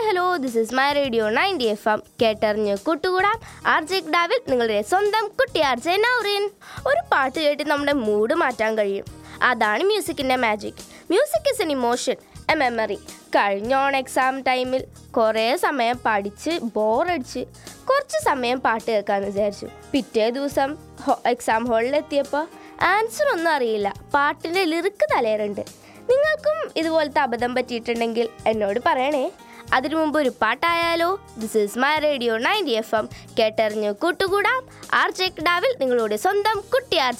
hello this is my radio ninety F M കേട്ടറിഞ്ഞ് കൂട്ടുകൂടാം R J ഡാവിൽ നിങ്ങളുടെ സ്വന്തം കുട്ടി ആർ ജെ നൗറിൻ ഒരു പാട്ട് കേട്ട് നമ്മുടെ മൂഡ് മാറ്റാൻ കഴിയും അതാണ് മ്യൂസിക്കിൻ്റെ magic music is an emotion a memory കഴിഞ്ഞ ഓൺ എക്സാം ടൈമിൽ കുറേ സമയം പഠിച്ച് ബോറടിച്ച് കുറച്ച് സമയം പാട്ട് കേൾക്കാമെന്ന് വിചാരിച്ചു പിറ്റേ ദിവസം എക്സാം ഹാളിലെത്തിയപ്പോൾ ആൻസർ ഒന്നും അറിയില്ല പാട്ടിൻ്റെ ലിറിക്ക് തലേറുണ്ട് നിങ്ങൾക്കും ഇതുപോലത്തെ അബദ്ധം പറ്റിയിട്ടുണ്ടെങ്കിൽ എന്നോട് പറയണേ അതിനു മുമ്പ് ഒരു പാട്ടായാലോ this is my radio ninety F M കേട്ടറിഞ്ഞു കൂട്ടുകൂടാം ആർ ജെ ഡാവിൽ നിങ്ങളുടെ സ്വന്തം കുട്ടി ആർ